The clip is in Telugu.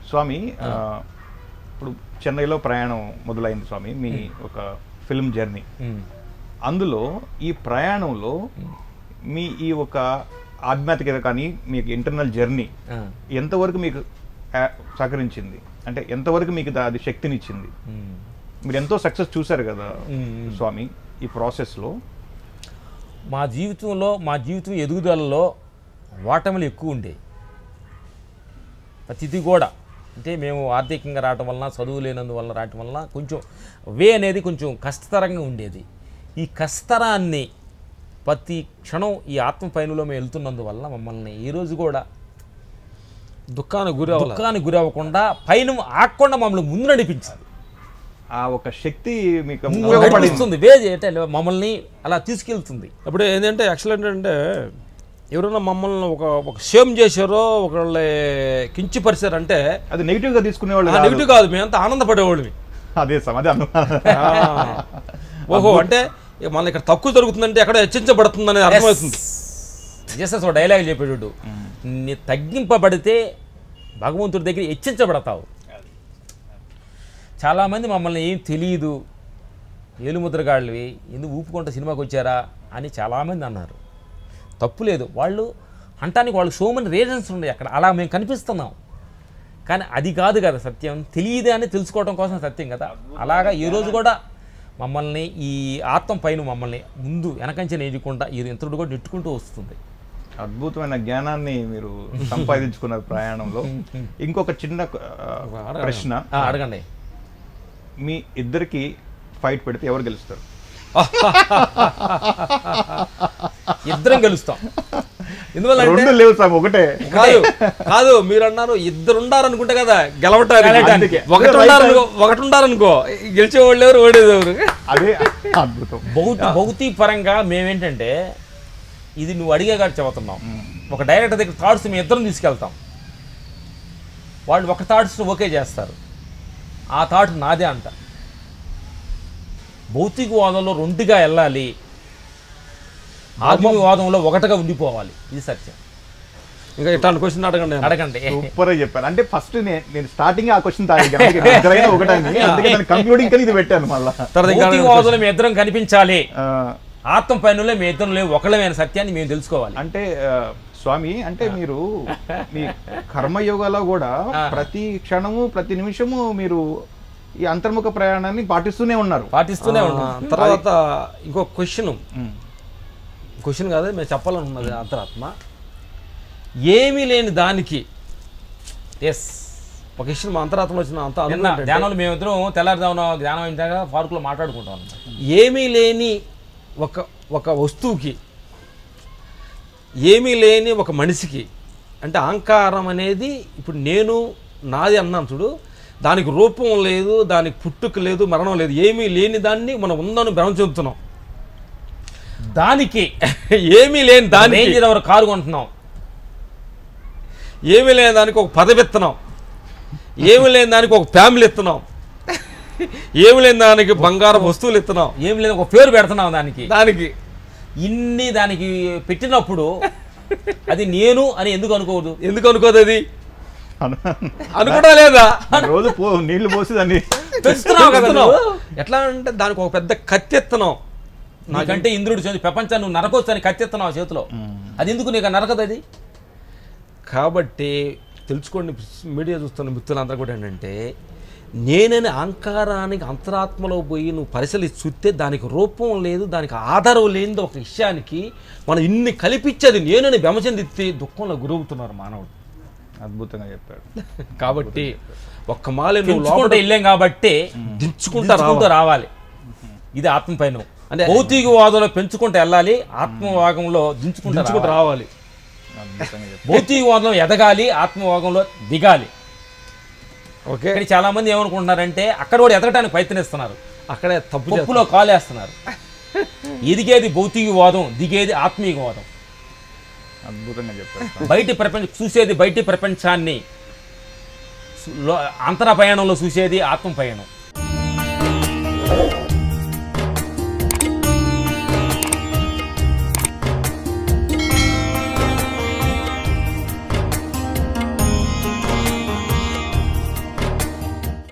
స్వామి ఆ, ఇప్పుడు చెన్నైలో ప్రయాణం మొదలైంది స్వామి మీ ఒక ఫిల్మ్ జర్నీ ఉమ్. అందులో ఈ ప్రయాణంలో మీ ఈ ఒక ఆధ్యాత్మికత కానీ మీకు ఇంటర్నల్ జర్నీ ఆ. ఎంతవరకు మీకు ఆ, సహకరించింది అంటే ఎంతవరకు మీకు దా- అది శక్తినిచ్చింది ఉమ్. మీరు ఎంతో సక్సెస్ చూశారు కదా మ్మ్. స్వామి ఈ ప్రాసెస్లో మా జీవితంలో మా జీవితం ఎదుగుదలలో ఓటములు ఎక్కువ ఉండేవి ప్రతిదీ కూడా అంటే మేము ఆర్థికంగా రావటం వలన చదువు లేనందువలన రావటం వలన కొంచెం వే అనేది కొంచెం కష్టతరంగా ఉండేది ఈ కష్టతరాన్ని ప్రతి క్షణం ఈ ఆత్మ పైనలో మేము వెళ్తున్నందువల్ల మమ్మల్ని ఈ రోజు కూడా దుఃఖానికి గురి అవ్వాలి దుఃఖానికి గురి అవ్వకుండా పైన ఆకుండా మమ్మల్ని ముందు నడిపించింది ఆ ఒక శక్తి మీకు ముందు ఉపయోగపడింది నడిపిస్తుంది వేజ్ అంటే మమ్మల్ని అలా తీసుకెళ్తుంది ఇప్పుడు ఏంటంటే యాక్చువల్ ఏంటంటే ఎవరైనా మమ్మల్ని ఒక ఒక షేమ్ చేశారో ఒకళ్ళ కించిపరిచారంటే అది నెగిటివ్ గా తీసుకునేవాళ్ళు కాదు. నెగిటివ్ కాదు మేమంతా ఆనందపడేవాళ్ళమి అదే స్వామి అదే అనుమానం ఆ. ఓహో అంటే ఇక మన ఇక్కడ తక్కువ జరుగుతుందంటే ఎక్కడ హెచ్చించబడుతుంది అనేది అర్థమవుతుంది జస్ట్ ఒక డైలాగ్ చెప్పేటట్టు నీ తగ్గింపబడితే భగవంతుడి దగ్గర హెచ్చించబడతావు చాలామంది మమ్మల్ని ఏం తెలియదు ఏలుముద్రగాళ్ళవి ఎందుకు ఊపుకుంటూ సినిమాకి వచ్చారా అని చాలామంది అన్నారు తప్పు లేదు వాళ్ళు అంటానికి వాళ్ళు సో మెనీ రీజన్స్ ఉన్నాయి అక్కడ అలా మేము కనిపిస్తున్నాం కానీ అది కాదు కదా సత్యం తెలియదే అని తెలుసుకోవడం కోసం సత్యం కదా అలాగా ఈ రోజు కూడా మమ్మల్ని ఈ ఆత్మ పైన మమ్మల్ని ముందు వెనకంచె నేర్చుకుంటా ఈ ఇంతడు కూడా నెట్టుకుంటూ వస్తుంది అద్భుతమైన జ్ఞానాన్ని మీరు సంపాదించుకున్న ప్రయాణంలో ఇంకొక చిన్న ఆ, ప్రశ్న ఆ, అడగండి మీ ఇద్దరికి ఫైట్ పెడితే ఎవరు గెలుస్తారు ఇద్దరం గెలుస్తాం ఎందువల్ల అంటే రెండు లేవు సార్ ఒకటే కాదు కాదు మీరు అన్నారు ఇద్దరు ఉండారనుకుంటే కదా గెలవటానికి గెలవటానికి. ఒకటి ఉండారనుకో ఒకటి ఉండారనుకో గెలిచేవాళ్ళు ఎవరు ఓడేది ఎవరు అదే అద్భుతం భౌతి భౌతిక పరంగా మేమేంటంటే ఇది నువ్వు అడిగే కాదు చెబుతున్నాం ఒక డైరెక్టర్ దగ్గర థాట్స్ మేము ఇద్దరం తీసుకెళ్తాం వాళ్ళు ఒక థాట్స్ ఓకే చేస్తారు ఆ థాట్ నాదే అంట భౌతికవాదంలో రెండుగా వెళ్ళాలి ఆత్మీయవాదంలో ఒకటిగా ఉండిపోవాలి ఇది సత్యం ఇంకా ఇట్లాంటి క్వశ్చన్ అడగండి అడగండి సూపర్ గా చెప్పాను అంటే ఫస్ట్ నేను స్టార్టింగ్ ఆ క్వశ్చన్ ఇద్దరైనా ఒకటని అందుకే నేను కంక్లూడింగ్ కలిగి ఇది పెట్టాను మళ్ళా తర్వాత ఇంకా భౌతికవాదంలో మేము ఇద్దరం కనిపించాలి ఆ, ఆత్మ పైనలో మీ ఇద్దరం లేవు ఒకళ్ళమైన సత్యాన్ని మేము తెలుసుకోవాలి అంటే ఆ, స్వామి అంటే మీరు మీ కర్మయోగాలో కూడా ప్రతి క్షణము ప్రతి నిమిషము మీరు ఈ అంతర్ముఖ ప్రయాణాన్ని పాటిస్తూనే ఉన్నారు పాటిస్తూనే ఉన్నాం తర్వాత ఇంకో క్వశ్చన్ ఉమ్. క్వశ్చన్ కాదు మేము చెప్పాలనున్నది అంతరాత్మ ఏమీ లేని దానికి ఎస్ ఒక క్వశ్చన్ మా అంతరాత్మలో వచ్చిన అంత నిన్న అనుకుంటే ధ్యానంలో మేమిద్దరం తెల్లారుదామున ధ్యానం అయిన తర్వాత పార్కులో మాట్లాడుకుంటాం అన్నమాట. ఏమీ లేని ఒక ఒక వస్తువుకి ఏమీ లేని ఒక మనిషికి అంటే అహంకారం అనేది ఇప్పుడు నేను నాది అన్నాను చూడు దానికి రూపం లేదు దానికి పుట్టుక లేదు మరణం లేదు ఏమీ లేని దాన్ని మనం ఉందని భ్రమ చెందుతున్నాం దానికి ఏమీ లేని దానికి రేంజ్ ఎవరు కారు కొంటున్నాం ఏమీ లేని దానికి ఒక పదవి ఇస్తున్నాం ఏమీ లేని దానికి ఒక ఫ్యామిలీ ఇస్తున్నాం ఏమి లేని దానికి బంగారం వస్తువులు ఇస్తున్నాం ఏం లేదు ఒక పేరు పెడుతున్నాం దానికి దానికి ఇన్ని దానికి పెట్టినప్పుడు అది నేను అని ఎందుకు అనుకోవద్దు ఎందుకు అనుకోదు అది అనుకుంటా లేదా రోజు పో నీళ్లు పోసి దాన్ని తెలుస్తున్నావు కదా ఇస్తున్నాం. నువ్వు? ఎట్లా అంటే దానికి ఒక పెద్ద కత్తి ఎత్తున్నాం నాకంటే ఇంద్రుడు చేతి ప్రపంచాన్ని నువ్వు నరకొచ్చు అని కత్తెత్తున్నావు చేతిలో అది ఎందుకు నీకు నరకదు అది కాబట్టి తెలుసుకోండి మీడియా చూస్తున్న మిత్రులందరూ కూడా ఏంటంటే నేనని అహంకారానికి అంతరాత్మలో పోయి నువ్వు పరిశీలించి చూస్తే దానికి రూపం లేదు దానికి ఆధారం లేని ఒక విషయానికి మనం ఇన్ని కల్పించేది నేనని బెమచెందిస్తే దుఃఖంలో గురవుతున్నారు మానవుడు అద్భుతంగా చెప్పాడు కాబట్టి ఒక్క మాలే నువ్వు పెంచుకుంటూ లోపల వెళ్ళాం కాబట్టి దించుకుంటా దించుకుంటూ రావాలి. రావాలి ఇది ఆత్మ పైన అంటే- భౌతికవాదంలో పెంచుకుంటూ వెళ్ళాలి ఆత్మవాగంలో దించుకుంటూ దించుకుంటూ రావాలి. రావాలి అద్భుతంగా చెప్పాడు భౌతికవాదం ఎదగాలి ఆత్మవాగంలో దిగాలి ఓకే ఇక్కడ చాలా మంది ఏమనుకుంటున్నారంటే అక్కడ కూడా ఎదగటానికి ప్రయత్నిస్తున్నారు అక్కడే తప్పు చేస్తాం. పప్పులో కాలేస్తున్నారు ఎదిగేది భౌతికవాదం దిగేది ఆత్మీయవాదం అద్భుతంగా చెప్పాడు బయటి ప్రపంచం చూసేది బయటి ప్రపంచాన్ని సు- లో- అంతర పయనంలో చూసేది ఆత్మ పయనం